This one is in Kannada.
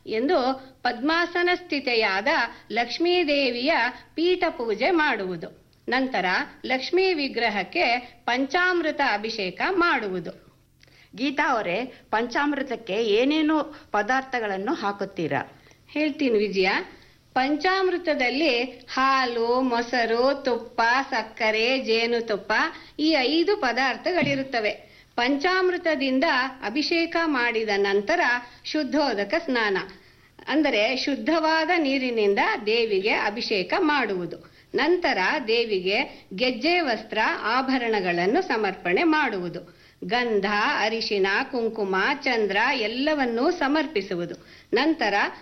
ಎಂದು ಪದ್ಮಾಸನ ಸ್ಥಿತೆಯಾದ ಲಕ್ಷ್ಮೀದೇವಿಯ ಪೀಠ ಪೂಜೆ ಮಾಡುವುದು ನಂತರ ಲಕ್ಷ್ಮೀ ವಿಗ್ರಹಕ್ಕೆ ಪಂಚಾಮೃತ ಅಭಿಷೇಕ ಮಾಡುವುದು ಗೀತಾ ಅವರೇ ಪಂಚಾಮೃತಕ್ಕೆ ಏನೇನು ಪದಾರ್ಥಗಳನ್ನು ಹಾಕುತ್ತೀರಾ ಹೇಳ್ತೀನಿ ವಿಜಯ ಪಂಚಾಮೃತದಲ್ಲಿ ಹಾಲು ಮೊಸರು ತುಪ್ಪ ಸಕ್ಕರೆ ಜೇನುತುಪ್ಪ ಈ ಐದು ಪದಾರ್ಥಗಳಿರುತ್ತವೆ ಪಂಚಾಮೃತದಿಂದ ಅಭಿಷೇಕ ಮಾಡಿದ ನಂತರ ಶುದ್ಧೋದಕ ಸ್ನಾನ ಅಂದರೆ ಶುದ್ಧವಾದ ನೀರಿನಿಂದ ದೇವಿಗೆ ಅಭಿಷೇಕ ಮಾಡುವುದು ನಂತರ ದೇವಿಗೆ ಗೆಜ್ಜೆ ವಸ್ತ್ರ ಆಭರಣಗಳನ್ನು ಸಮರ್ಪಣೆ ಮಾಡುವುದು ಗಂಧ ಅರಿಶಿನ ಕುಂಕುಮ ಚಂದ್ರ ಎಲ್ಲವನ್ನೂ ಸಮರ್ಪಿಸುವುದು ನಂತರ